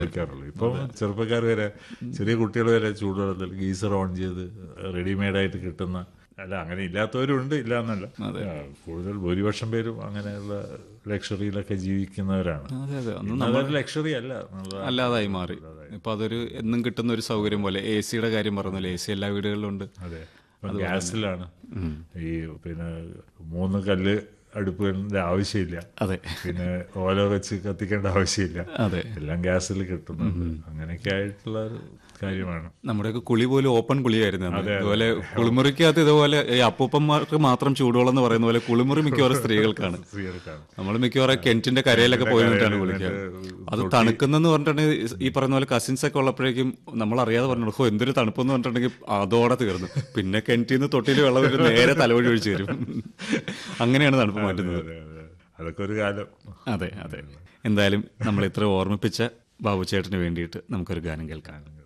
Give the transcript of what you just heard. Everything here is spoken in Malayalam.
ഉപയോഗിക്കാറുള്ളൂ ഇപ്പം ചെറുപ്പക്കാർ വരെ ചെറിയ കുട്ടികൾ വരെ ചൂടുവെള്ളത്തിൽ ഗീസർ ഓൺ ചെയ്ത് റെഡിമെയ്ഡായിട്ട് കിട്ടുന്ന അല്ല അങ്ങനെ ഇല്ലാത്തവരുണ്ട് ഇല്ല എന്നല്ല ആ, കൂടുതൽ ഭൂരിപക്ഷം പേരും അങ്ങനെയുള്ള ലക്ഷറിയിലൊക്കെ ജീവിക്കുന്നവരാണ് അതെ അതെ അന്ന് ഇന്ന് അതൊരു ലക്ഷറി അല്ല എന്നുള്ളതാണ്. അല്ലാതായി മാറി ഇപ്പൊ അതൊരു എന്നും കിട്ടുന്ന ഒരു സൗകര്യം പോലെ എ സിയുടെ കാര്യം പറഞ്ഞല്ലോ എ സി എല്ലാ വീടുകളിലും ഉണ്ട് അതെ ഇപ്പം ഗ്യാസിലാണ് ഈ പിന്നെ മൂന്ന് കല്ല് അടുപ്പിന്റെ ആവശ്യമില്ല അതെ പിന്നെ ഓല വെച്ച് കത്തിക്കേണ്ട ആവശ്യമില്ല അതെ എല്ലാം ഗ്യാസിൽ കിട്ടുന്നുണ്ട് അങ്ങനെയൊക്കെ ആയിട്ടുള്ള ഒരു കാര്യമാണ് നമ്മുടെയൊക്കെ കുളി പോലും ഓപ്പൺ കുളിയായിരുന്നു അന്ന്. ഇതുപോലെ കുളിമുറിക്കകത്ത് ഇതുപോലെ ഈ അപ്പൂപ്പന്മാർക്ക് മാത്രം ചൂടുവെള്ളം എന്ന് പറയുന്ന പോലെ കുളിമുറി മിക്കവാറും സ്ത്രീകൾക്കാണ് സ്ത്രീകൾക്കാണ് നമ്മൾ മിക്കവാറും കിണറ്റിന്റെ കരയിലൊക്കെ പോയി നിന്നിട്ടാണ് കുളിക്കുക അത് തണുക്കുന്നെന്ന് പറഞ്ഞിട്ടുണ്ടെങ്കിൽ ഈ പറയുന്ന പോലെ കസിൻസ് ഒക്കെ ഉള്ളപ്പോഴേക്കും നമ്മൾ അറിയാതെ പറഞ്ഞു ഹോ എന്തൊരു തണുപ്പെന്ന് പറഞ്ഞിട്ടുണ്ടെങ്കിൽ അതോടെ തീർന്നു പിന്നെ കിണറ്റിൽ നിന്ന് തൊട്ടിയിൽ വെള്ളം വരും നേരെ തലവഴി ഒഴിച്ചു തരും അങ്ങനെയാണ് തണുപ്പ് മാറ്റുന്നത് അതെ, അതെ. അതൊക്കെ ഒരു കാലം അതെ അതെ എന്തായാലും നമ്മൾ ഇത്ര ഓർമ്മിപ്പിച്ച ബാബു ചേട്ടന് വേണ്ടിയിട്ട് നമുക്കൊരു ഗാനം കേൾക്കാം